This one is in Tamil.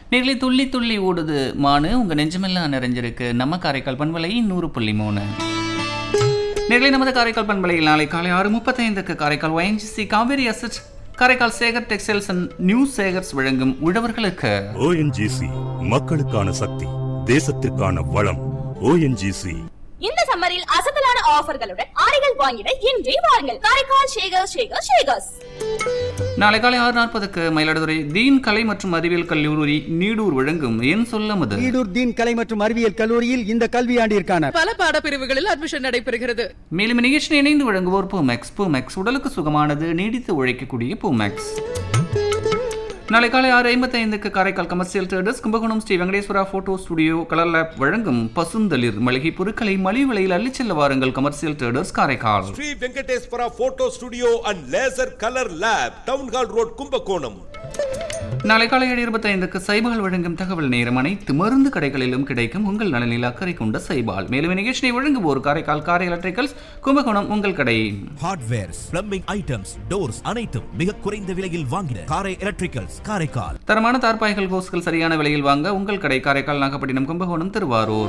நேர்களை துள்ளி துள்ளி ஓடுது மானு உங்க நெஞ்சமெல்லாம் நிறைஞ்சிருக்கு நம்ம காரைக்கால் பண்பலை நூறு புள்ளி மூணு நேர்களை நமது காரைக்கால் பண்பலையில் நாளை காலை ஆறு முப்பத்தைந்துக்கு Karaikal ONGC Kaveri asset Karaikal Sekar textiles and new Sekars வழங்கும் உழவர்களுக்கு ஓஎன்ஜிசி மக்களுக்கான சக்தி தேசத்திற்கான வளம் ஓஎன்ஜிசி இந்த சம்மரில் அசத்தலான ஆஃபர்களுடன் ஆடைகள் வாங்கிட இன்றே வாருங்கள் காரைக்கால் ஷேகர் ஷேகர் ஷேகர்ஸ் நாளை காலை ஆறு நாற்பதுக்கு மயிலாடுதுறை தீன் கலை மற்றும் அறிவியல் கல்லூரி நீடூர் வழங்கும் என் சொல்ல மது ஈடூர் தீன் கலை மற்றும் அறிவியல் கல்லூரியில் இந்த கல்வியாண்டிற்கான பல பாடப்பிரிவுகளில் அட்மிஷன் நடைபெறுகிறது மேலும் நிகழ்ச்சி இணைந்து வழங்குவோர் பூமேக்ஸ் பூமேக்ஸ் உடலுக்கு சுகமானது நீடித்து உழைக்கக்கூடிய பூமேக்ஸ் நாளை காலை ஆறு ஐம்பத்தைந்துக்கு Karaikal commercial traders Kumbakonam Sri Venkateswara photo studio colour lab வழங்கும் பசுந்தளிர் மளிகை பொருட்களை மலிவு விலையில் அள்ளிச் செல்ல வாருங்கள் commercial traders Karaikal Sri Venkateswara photo studio and laser colour lab town hall road Kumbakonam நாளை காலை ஏழு இருபத்தைந்துக்கு சைபால் வழங்கும் தகவல் நேரம் அனைத்து மருந்து கடைகளிலும் கிடைக்கும் உங்கள் நலனில் அக்கறை கொண்ட சைபால் மேலும் நிகழ்ச்சியை வழங்குவோர் காரைக்கால் காரை எலக்ட்ரிக்கல்ஸ் கும்பகோணம் உங்கள் கடை ஹார்ட்வேர்ஸ் பிளம்பிங் ஐட்டம்ஸ் டோர்ஸ் அனைத்தும் மிக குறைந்த விலையில் வாங்கின காரை எலக்ட்ரிக்கல்ஸ் காரைக்கால் தரமான தார்பாய்கள் கோஸ்கள் சரியான விலையில் வாங்க உங்கள் கடை காரைக்கால் நாகப்பட்டினம் கும்பகோணம் திருவாரூர்